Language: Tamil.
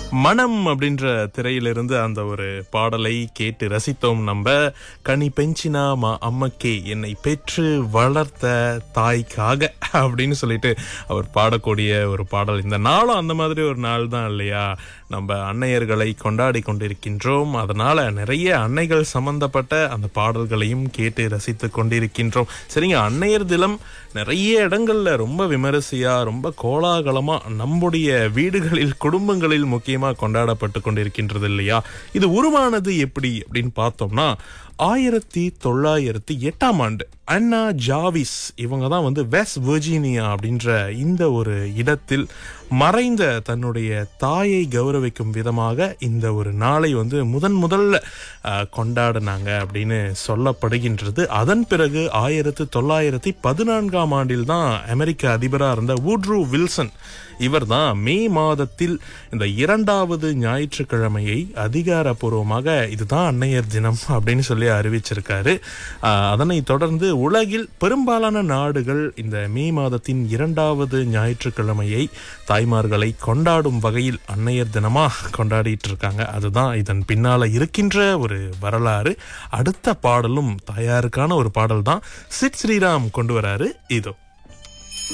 மனம் அப்படின்ற திரையிலிருந்து அந்த ஒரு பாடலை கேட்டு ரசித்தோம் நம்ம கனி பெஞ்சினா மா அம்மக்கே என்னை பெற்று வளர்த்த தாய்க்காக அப்படின்னு சொல்லிட்டு அவர் பாடக்கூடிய ஒரு பாடல் இந்த நாளும் அந்த மாதிரி ஒரு நாள் தான் இல்லையா நம்ம அன்னையர்களை கொண்டாடி கொண்டிருக்கின்றோம் அதனால நிறைய அன்னைகள் சம்பந்தப்பட்ட அந்த பாடல்களையும் கேட்டு ரசித்து கொண்டிருக்கின்றோம் சரிங்க அன்னையர் தினம் நிறைய இடங்கள்ல ரொம்ப விமரிசையா ரொம்ப கோலாகலமா நம்முடைய வீடுகளில் குடும்பங்களில் முக்கியமா கொண்டாடப்பட்டு கொண்டிருக்கின்றது இல்லையா இது உருவானது எப்படி அப்படின்னு பார்த்தோம்னா ஆயிரத்தி தொள்ளாயிரத்தி எட்டாம் ஆண்டு அண்ணா ஜாவிஸ் இவங்க தான் வந்து வெஸ்ட் வெர்ஜீனியா அப்படின்ற இந்த ஒரு இடத்தில் மறைந்த தன்னுடைய தாயை கௌரவிக்கும் விதமாக இந்த ஒரு நாளை வந்து முதன் முதல்ல அஹ், கொண்டாடினாங்க அப்படின்னு சொல்லப்படுகின்றது அதன் பிறகு ஆயிரத்தி தொள்ளாயிரத்தி பதினான்காம் ஆண்டில் தான் அமெரிக்க அதிபராக இருந்த வூட்ரூ வில்சன் இவர் தான் மே மாதத்தில் இந்த இரண்டாவது ஞாயிற்றுக்கிழமையை அதிகாரப்பூர்வமாக இதுதான் அன்னையர் தினம் அப்படின்னு சொல்லி அறிவிச்சிருக்காரு ஆஹ், அதனைத் தொடர்ந்து உலகில் பெரும்பாலான நாடுகள் இந்த மே மாதத்தின் இரண்டாவது ஞாயிற்றுக்கிழமையை தாய்மார்களை கொண்டாடும் வகையில் அன்னையர் தினமா கொண்டாடிட்டு இருக்காங்க அதுதான் இதன் பின்னால இருக்கின்ற ஒரு வரலாறு அடுத்த பாடலும் தாயாருக்கான ஒரு பாடல் தான் சிட் ஸ்ரீராம் கொண்டு வராரு இதோ